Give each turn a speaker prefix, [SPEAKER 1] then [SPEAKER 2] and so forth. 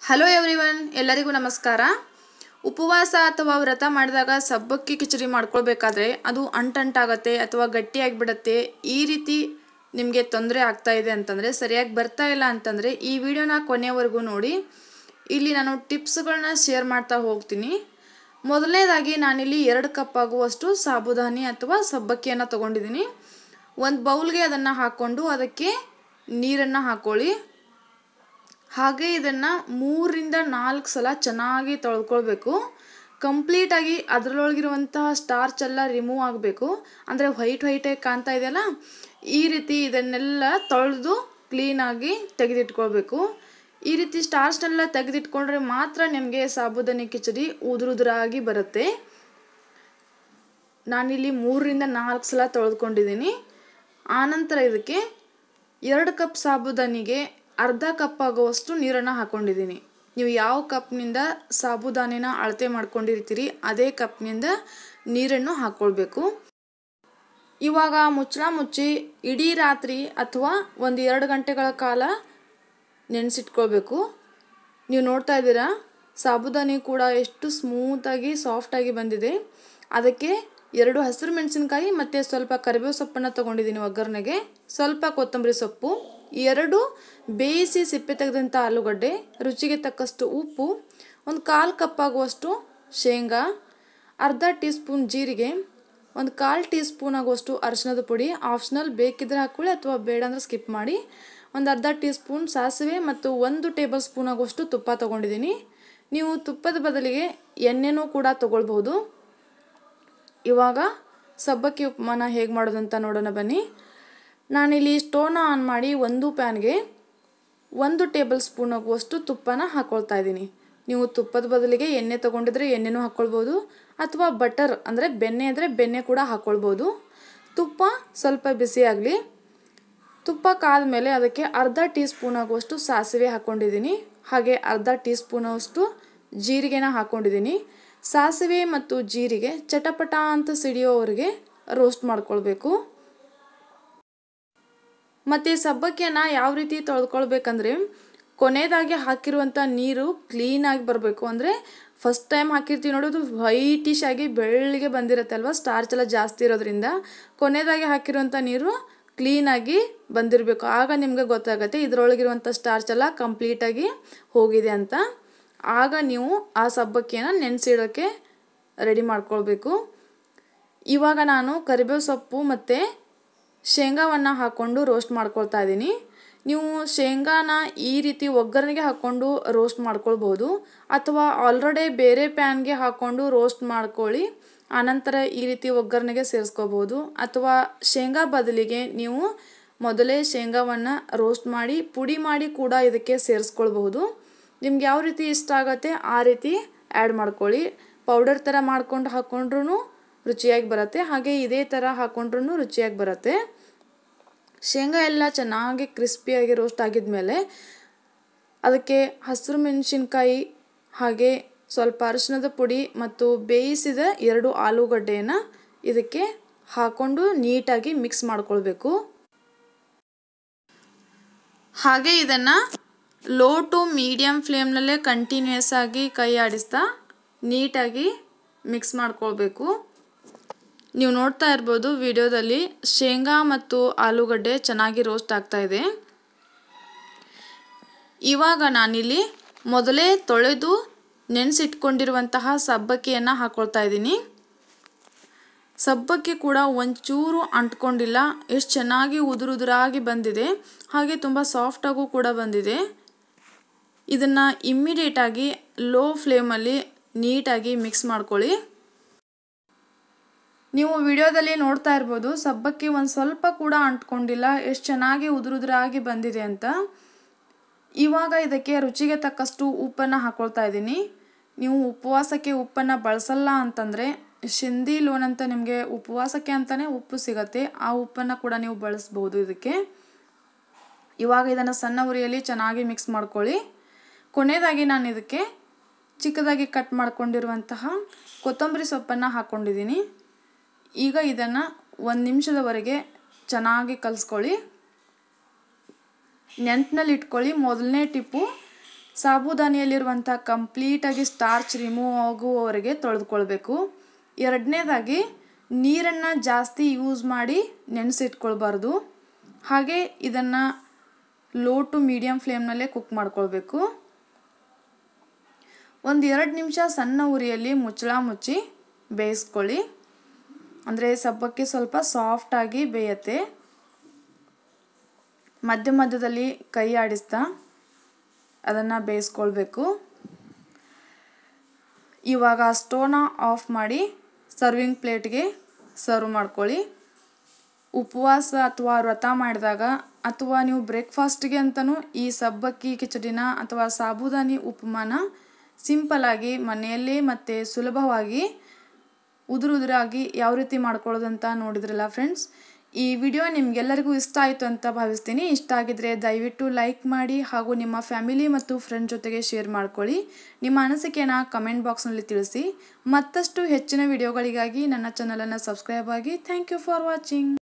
[SPEAKER 1] hello everyone ಎಲ್ಲರಿಗೂ ನಮಸ್ಕಾರ ಉಪವಾಸ ಅಥವಾ ವ್ರತ ಮಾಡಿದಾಗ ಸಬ್ಬಕ್ಕಿ ಕಿಚಡಿ ಮಾಡ್ಕೊಳ್ಬೇಕಾದ್ರೆ ಅದು ಅಂಟಂಟಾಗತ್ತೆ ಅಥವಾ ಗಟ್ಟಿಯಾಗಿಬಿಡತ್ತೆ ಈ ರೀತಿ ನಿಮಗೆ ತೊಂದರೆ ಆಗ್ತಾ ಇದೆ ಅಂತಂದರೆ ಸರಿಯಾಗಿ ಬರ್ತಾ ಇಲ್ಲ ಅಂತಂದರೆ ಈ ವಿಡಿಯೋನ ಕೊನೆಯವರೆಗೂ ನೋಡಿ ಇಲ್ಲಿ ನಾನು ಟಿಪ್ಸ್ಗಳನ್ನ ಶೇರ್ ಮಾಡ್ತಾ ಹೋಗ್ತೀನಿ ಮೊದಲನೇದಾಗಿ ನಾನಿಲ್ಲಿ ಎರಡು ಕಪ್ ಆಗುವಷ್ಟು ಸಾಬುದಾನಿ ಅಥವಾ ಸಬ್ಬಕ್ಕಿಯನ್ನು ತೊಗೊಂಡಿದ್ದೀನಿ ಒಂದು ಬೌಲ್ಗೆ ಅದನ್ನು ಹಾಕ್ಕೊಂಡು ಅದಕ್ಕೆ ನೀರನ್ನು ಹಾಕ್ಕೊಳ್ಳಿ ಹಾಗೆ ಇದನ್ನು ಮೂರರಿಂದ ನಾಲ್ಕು ಸಲ ಚೆನ್ನಾಗಿ ತೊಳ್ಕೊಳ್ಬೇಕು ಕಂಪ್ಲೀಟಾಗಿ ಅದರೊಳಗಿರುವಂತಹ ಸ್ಟಾರ್ಚ್ ಎಲ್ಲ ರಿಮೂವ್ ಆಗಬೇಕು ಅಂದರೆ ವೈಟ್ ವೈಟಾಗಿ ಕಾಣ್ತಾ ಇದೆಯಲ್ಲ ಈ ರೀತಿ ಇದನ್ನೆಲ್ಲ ತೊಳೆದು ಕ್ಲೀನಾಗಿ ತೆಗೆದಿಟ್ಕೊಳ್ಬೇಕು ಈ ರೀತಿ ಸ್ಟಾರ್ಚ್ನೆಲ್ಲ ತೆಗೆದಿಟ್ಕೊಂಡ್ರೆ ಮಾತ್ರ ನಿಮಗೆ ಸಾಬುದಾನಿ ಕಿಚಡಿ ಉದುರುದುರಾಗಿ ಬರುತ್ತೆ ನಾನಿಲ್ಲಿ ಮೂರರಿಂದ ನಾಲ್ಕು ಸಲ ತೊಳೆದುಕೊಂಡಿದ್ದೀನಿ ಆನಂತರ ಇದಕ್ಕೆ ಎರಡು ಕಪ್ ಸಾಬುದಾನಿಗೆ ಅರ್ಧ ಕಪ್ ಆಗುವಷ್ಟು ನೀರನ್ನು ಹಾಕ್ಕೊಂಡಿದ್ದೀನಿ ನೀವು ಯಾವ ಕಪ್ನಿಂದ ಸಾಬುದಾನಿನ ಅಳತೆ ಮಾಡ್ಕೊಂಡಿರ್ತೀರಿ ಅದೇ ಕಪ್ನಿಂದ ನೀರನ್ನು ಹಾಕ್ಕೊಳ್ಬೇಕು ಇವಾಗ ಮುಚ್ಚಳ ಮುಚ್ಚಿ ಇಡೀ ರಾತ್ರಿ ಅಥವಾ ಒಂದು ಎರಡು ಗಂಟೆಗಳ ಕಾಲ ನೆನೆಸಿಟ್ಕೊಳ್ಬೇಕು ನೀವು ನೋಡ್ತಾ ಇದ್ದೀರಾ ಸಾಬುದಾನಿ ಕೂಡ ಎಷ್ಟು ಸ್ಮೂತಾಗಿ ಸಾಫ್ಟಾಗಿ ಬಂದಿದೆ ಅದಕ್ಕೆ ಎರಡು ಹಸಿರು ಮೆಣಸಿನ್ಕಾಯಿ ಮತ್ತು ಸ್ವಲ್ಪ ಕರಿಬೇವು ಸೊಪ್ಪನ್ನು ತೊಗೊಂಡಿದ್ದೀನಿ ಒಗ್ಗರಣೆಗೆ ಸ್ವಲ್ಪ ಕೊತ್ತಂಬರಿ ಸೊಪ್ಪು ಎರಡು ಬೇಯಿಸಿ ಸಿಪ್ಪೆ ತೆಗೆದಂಥ ಆಲೂಗಡ್ಡೆ ರುಚಿಗೆ ತಕ್ಕಷ್ಟು ಉಪ್ಪು ಒಂದು ಕಾಲು ಕಪ್ ಆಗುವಷ್ಟು ಶೇಂಗಾ ಅರ್ಧ ಟೀ ಸ್ಪೂನ್ ಜೀರಿಗೆ ಒಂದು ಕಾಲು ಟೀ ಸ್ಪೂನ್ ಆಗುವಷ್ಟು ಅರಿಶಿಣದ ಪುಡಿ ಆಪ್ಷನಲ್ ಬೇಕಿದ್ರೆ ಹಾಕ್ಕೊಳ್ಳಿ ಅಥವಾ ಬೇಡ ಅಂದರೆ ಸ್ಕಿಪ್ ಮಾಡಿ ಒಂದು ಅರ್ಧ ಟೀ ಸ್ಪೂನ್ ಸಾಸಿವೆ ಮತ್ತು ಒಂದು ಟೇಬಲ್ ಸ್ಪೂನ್ ಆಗುವಷ್ಟು ತುಪ್ಪ ತೊಗೊಂಡಿದ್ದೀನಿ ನೀವು ತುಪ್ಪದ ಬದಲಿಗೆ ಎಣ್ಣೆನೂ ಕೂಡ ತೊಗೊಳ್ಬಹುದು ಇವಾಗ ಸಬ್ಬಕ್ಕಿ ಉಪಮಾನ ಹೇಗೆ ಮಾಡೋದು ಅಂತ ನೋಡೋಣ ಬನ್ನಿ ನಾನಿಲ್ಲಿ ಸ್ಟೋವ್ನ ಆನ್ ಮಾಡಿ ಒಂದು ಪ್ಯಾನ್ಗೆ ಒಂದು ಟೇಬಲ್ ಸ್ಪೂನ್ ಆಗುವಷ್ಟು ತುಪ್ಪನ ಹಾಕ್ಕೊಳ್ತಾ ಇದ್ದೀನಿ ನೀವು ತುಪ್ಪದ ಬದಲಿಗೆ ಎಣ್ಣೆ ತೊಗೊಂಡಿದ್ರೆ ಎಣ್ಣೆನೂ ಹಾಕ್ಕೊಳ್ಬೋದು ಅಥವಾ ಬಟರ್ ಅಂದರೆ ಬೆಣ್ಣೆ ಅಂದರೆ ಬೆಣ್ಣೆ ಕೂಡ ಹಾಕ್ಕೊಳ್ಬೋದು ತುಪ್ಪ ಸ್ವಲ್ಪ ಬಿಸಿ ಆಗಲಿ ತುಪ್ಪ ಕಾದ ಮೇಲೆ ಅದಕ್ಕೆ ಅರ್ಧ ಟೀ ಸ್ಪೂನ್ ಆಗುವಷ್ಟು ಸಾಸಿವೆ ಹಾಕ್ಕೊಂಡಿದ್ದೀನಿ ಹಾಗೆ ಅರ್ಧ ಟೀ ಸ್ಪೂನ್ ಅಷ್ಟು ಜೀರಿಗೆನ ಹಾಕ್ಕೊಂಡಿದ್ದೀನಿ ಸಾಸಿವೆ ಮತ್ತು ಜೀರಿಗೆ ಚಟಪಟ ಅಂತ ಸಿಡಿಯೋವರೆಗೆ ರೋಸ್ಟ್ ಮಾಡ್ಕೊಳ್ಬೇಕು ಮತ್ತು ಸಬ್ಬಕ್ಕಿಯನ್ನು ಯಾವ ರೀತಿ ತೊಳೆದ್ಕೊಳ್ಬೇಕಂದ್ರೆ ಕೊನೆಯದಾಗಿ ಹಾಕಿರುವಂಥ ನೀರು ಕ್ಲೀನಾಗಿ ಬರಬೇಕು ಅಂದರೆ ಫಸ್ಟ್ ಟೈಮ್ ಹಾಕಿರ್ತೀವಿ ನೋಡೋದು ವೈಟಿಶ್ ಆಗಿ ಬೆಳ್ಳಿಗೆ ಬಂದಿರುತ್ತೆ ಅಲ್ವಾ ಸ್ಟಾರ್ಚ್ ಎಲ್ಲ ಜಾಸ್ತಿ ಇರೋದ್ರಿಂದ ಕೊನೆಯದಾಗಿ ಹಾಕಿರುವಂಥ ನೀರು ಕ್ಲೀನಾಗಿ ಬಂದಿರಬೇಕು ಆಗ ನಿಮಗೆ ಗೊತ್ತಾಗುತ್ತೆ ಇದರೊಳಗಿರುವಂಥ ಸ್ಟಾರ್ಚ್ ಎಲ್ಲ ಕಂಪ್ಲೀಟಾಗಿ ಹೋಗಿದೆ ಅಂತ ಆಗ ನೀವು ಆ ಸಬ್ಬಕ್ಕಿಯನ್ನು ನೆನೆಸಿಡೋಕ್ಕೆ ರೆಡಿ ಮಾಡ್ಕೊಳ್ಬೇಕು ಇವಾಗ ನಾನು ಕರಿಬೇವು ಸೊಪ್ಪು ಮತ್ತು ಶೇಂಗಾವನ್ನು ಹಾಕ್ಕೊಂಡು ರೋಸ್ಟ್ ಮಾಡ್ಕೊಳ್ತಾ ಇದ್ದೀನಿ ನೀವು ಶೇಂಗಾನ ಈ ರೀತಿ ಒಗ್ಗರಣೆಗೆ ಹಾಕ್ಕೊಂಡು ರೋಸ್ಟ್ ಮಾಡ್ಕೊಳ್ಬೋದು ಅಥವಾ ಆಲ್ರೆಡಿ ಬೇರೆ ಪ್ಯಾನ್ಗೆ ಹಾಕ್ಕೊಂಡು ರೋಸ್ಟ್ ಮಾಡ್ಕೊಳ್ಳಿ ಆನಂತರ ಈ ರೀತಿ ಒಗ್ಗರಣೆಗೆ ಸೇರಿಸ್ಕೋಬೋದು ಅಥವಾ ಶೇಂಗಾ ಬದಲಿಗೆ ನೀವು ಮೊದಲೇ ಶೇಂಗಾವನ್ನು ರೋಸ್ಟ್ ಮಾಡಿ ಪುಡಿ ಮಾಡಿ ಕೂಡ ಇದಕ್ಕೆ ಸೇರಿಸ್ಕೊಳ್ಬಹುದು ನಿಮ್ಗೆ ಯಾವ ರೀತಿ ಇಷ್ಟ ಆಗುತ್ತೆ ಆ ರೀತಿ ಆ್ಯಡ್ ಮಾಡ್ಕೊಳ್ಳಿ ಪೌಡರ್ ಥರ ಮಾಡ್ಕೊಂಡು ಹಾಕ್ಕೊಂಡ್ರೂ ರುಚಿಯಾಗಿ ಬರುತ್ತೆ ಹಾಗೆ ಇದೇ ಥರ ಹಾಕ್ಕೊಂಡ್ರೂ ರುಚಿಯಾಗಿ ಬರುತ್ತೆ ಶೇಂಗಾ ಎಲ್ಲ ಚೆನ್ನಾಗಿ ಕ್ರಿಸ್ಪಿಯಾಗಿ ರೋಸ್ಟ್ ಆಗಿದ್ಮೇಲೆ ಅದಕ್ಕೆ ಹಸಿರು ಮೆಣಸಿನ್ಕಾಯಿ ಹಾಗೆ ಸ್ವಲ್ಪ ಅರಿಶಿಣದ ಪುಡಿ ಮತ್ತು ಬೇಯಿಸಿದ ಎರಡು ಆಲೂಗಡ್ಡೆಯನ್ನು ಇದಕ್ಕೆ ಹಾಕ್ಕೊಂಡು ನೀಟಾಗಿ ಮಿಕ್ಸ್ ಮಾಡ್ಕೊಳ್ಬೇಕು ಹಾಗೆ ಇದನ್ನು ಲೋ ಟು ಮೀಡಿಯಮ್ ಫ್ಲೇಮ್ನಲ್ಲೇ ಕಂಟಿನ್ಯೂಸ್ ಆಗಿ ಕೈ ಆಡಿಸ್ತಾ ನೀಟಾಗಿ ಮಿಕ್ಸ್ ಮಾಡ್ಕೊಳ್ಬೇಕು ನೀವು ನೋಡ್ತಾ ಇರ್ಬೋದು ವಿಡಿಯೋದಲ್ಲಿ ಶೇಂಗಾ ಮತ್ತು ಆಲೂಗಡ್ಡೆ ಚೆನ್ನಾಗಿ ರೋಸ್ಟ್ ಆಗ್ತಾ ಇದೆ ಇವಾಗ ನಾನಿಲ್ಲಿ ಮೊದಲೇ ತೊಳೆದು ನೆನೆಸಿಟ್ಕೊಂಡಿರುವಂತಹ ಸಬ್ಬಕ್ಕಿಯನ್ನು ಹಾಕ್ಕೊಳ್ತಾ ಇದ್ದೀನಿ ಸಬ್ಬಕ್ಕಿ ಕೂಡ ಒಂಚೂರು ಅಂಟ್ಕೊಂಡಿಲ್ಲ ಎಷ್ಟು ಚೆನ್ನಾಗಿ ಉದುರುದುರಾಗಿ ಬಂದಿದೆ ಹಾಗೆ ತುಂಬ ಸಾಫ್ಟಾಗೂ ಕೂಡ ಬಂದಿದೆ ಇದನ್ನು ಇಮ್ಮಿಡಿಯೇಟಾಗಿ ಲೋ ಫ್ಲೇಮಲ್ಲಿ ನೀಟಾಗಿ ಮಿಕ್ಸ್ ಮಾಡ್ಕೊಳ್ಳಿ ನೀವು ವಿಡಿಯೋದಲ್ಲಿ ನೋಡ್ತಾ ಇರ್ಬೋದು ಸಬ್ಬಕ್ಕಿ ಒಂದು ಸ್ವಲ್ಪ ಕೂಡ ಅಂಟ್ಕೊಂಡಿಲ್ಲ ಎಷ್ಟು ಚೆನ್ನಾಗಿ ಉದುರುದುರಾಗಿ ಬಂದಿದೆ ಅಂತ ಇವಾಗ ಇದಕ್ಕೆ ರುಚಿಗೆ ತಕ್ಕಷ್ಟು ಉಪ್ಪನ್ನು ಹಾಕ್ಕೊಳ್ತಾ ಇದ್ದೀನಿ ನೀವು ಉಪವಾಸಕ್ಕೆ ಉಪ್ಪನ್ನು ಬಳಸಲ್ಲ ಅಂತಂದರೆ ಶಿಂದಿ ಲೋನ್ ಅಂತ ನಿಮಗೆ ಉಪವಾಸಕ್ಕೆ ಅಂತಲೇ ಉಪ್ಪು ಸಿಗತ್ತೆ ಆ ಉಪ್ಪನ್ನು ಕೂಡ ನೀವು ಬಳಸ್ಬೋದು ಇದಕ್ಕೆ ಇವಾಗ ಇದನ್ನು ಸಣ್ಣ ಉರಿಯಲ್ಲಿ ಚೆನ್ನಾಗಿ ಮಿಕ್ಸ್ ಮಾಡ್ಕೊಳ್ಳಿ ಕೊನೆಯದಾಗಿ ನಾನು ಇದಕ್ಕೆ ಚಿಕ್ಕದಾಗಿ ಕಟ್ ಮಾಡ್ಕೊಂಡಿರುವಂತಹ ಕೊತ್ತಂಬರಿ ಸೊಪ್ಪನ್ನು ಹಾಕ್ಕೊಂಡಿದ್ದೀನಿ ಈಗ ಇದನ್ನು ಒಂದು ನಿಮಿಷದವರೆಗೆ ಚೆನ್ನಾಗಿ ಕಲಿಸ್ಕೊಳ್ಳಿ ನೆನಪಿನಲ್ಲಿ ಇಟ್ಕೊಳ್ಳಿ ಮೊದಲನೇ ಟಿಪ್ಪು ಸಾಬುದಾನಿಯಲ್ಲಿರುವಂಥ ಕಂಪ್ಲೀಟಾಗಿ ಸ್ಟಾರ್ಚ್ ರಿಮೂವ್ ಆಗುವವರೆಗೆ ತೊಳೆದುಕೊಳ್ಬೇಕು ಎರಡನೇದಾಗಿ ನೀರನ್ನು ಜಾಸ್ತಿ ಯೂಸ್ ಮಾಡಿ ನೆನೆಸಿಟ್ಕೊಳ್ಬಾರ್ದು ಹಾಗೆ ಇದನ್ನು ಲೋ ಟು ಮೀಡಿಯಮ್ ಫ್ಲೇಮ್ನಲ್ಲೇ ಕುಕ್ ಮಾಡ್ಕೊಳ್ಬೇಕು ಒಂದು ಎರಡು ನಿಮಿಷ ಸಣ್ಣ ಉರಿಯಲ್ಲಿ ಮುಚ್ಚಳ ಮುಚ್ಚಿ ಬೇಯಿಸ್ಕೊಳ್ಳಿ ಅಂದರೆ ಸಬ್ಬಕ್ಕಿ ಸ್ವಲ್ಪ ಸಾಫ್ಟಾಗಿ ಬೇಯತ್ತೆ ಮಧ್ಯ ಮಧ್ಯದಲ್ಲಿ ಕೈ ಆಡಿಸ್ತಾ ಅದನ್ನು ಬೇಯಿಸ್ಕೊಳ್ಬೇಕು ಇವಾಗ ಸ್ಟೋವ್ನ ಆಫ್ ಮಾಡಿ ಸರ್ವಿಂಗ್ ಪ್ಲೇಟ್ಗೆ ಸರ್ವ್ ಮಾಡ್ಕೊಳ್ಳಿ ಉಪವಾಸ ಅಥವಾ ವ್ರತ ಮಾಡಿದಾಗ ಅಥವಾ ನೀವು ಬ್ರೇಕ್ಫಾಸ್ಟ್ಗೆ ಅಂತಲೂ ಈ ಸಬ್ಬಕ್ಕಿ ಕಿಚಡಿನ ಅಥವಾ ಸಾಬುದಾನಿ ಉಪಮಾನ ಸಿಂಪಲಾಗಿ ಮನೆಯಲ್ಲೇ ಮತ್ತು ಸುಲಭವಾಗಿ ಉದುರು ಉದುರಾಗಿ ಯಾವ ರೀತಿ ಮಾಡ್ಕೊಳ್ಳೋದಂತ ನೋಡಿದ್ರಲ್ಲ ಫ್ರೆಂಡ್ಸ್ ಈ ವಿಡಿಯೋ ನಿಮಗೆಲ್ಲರಿಗೂ ಇಷ್ಟ ಆಯಿತು ಅಂತ ಭಾವಿಸ್ತೀನಿ ಇಷ್ಟ ಆಗಿದ್ರೆ ದಯವಿಟ್ಟು ಲೈಕ್ ಮಾಡಿ ಹಾಗೂ ನಿಮ್ಮ ಫ್ಯಾಮಿಲಿ ಮತ್ತು ಫ್ರೆಂಡ್ ಜೊತೆಗೆ ಶೇರ್ ಮಾಡ್ಕೊಳ್ಳಿ ನಿಮ್ಮ ಅನಿಸಿಕೆನ ಕಮೆಂಟ್ ಬಾಕ್ಸ್ನಲ್ಲಿ ತಿಳಿಸಿ ಮತ್ತಷ್ಟು ಹೆಚ್ಚಿನ ವಿಡಿಯೋಗಳಿಗಾಗಿ ನನ್ನ ಚಾನಲನ್ನು ಸಬ್ಸ್ಕ್ರೈಬ್ ಆಗಿ ಥ್ಯಾಂಕ್ ಯು ಫಾರ್ ವಾಚಿಂಗ್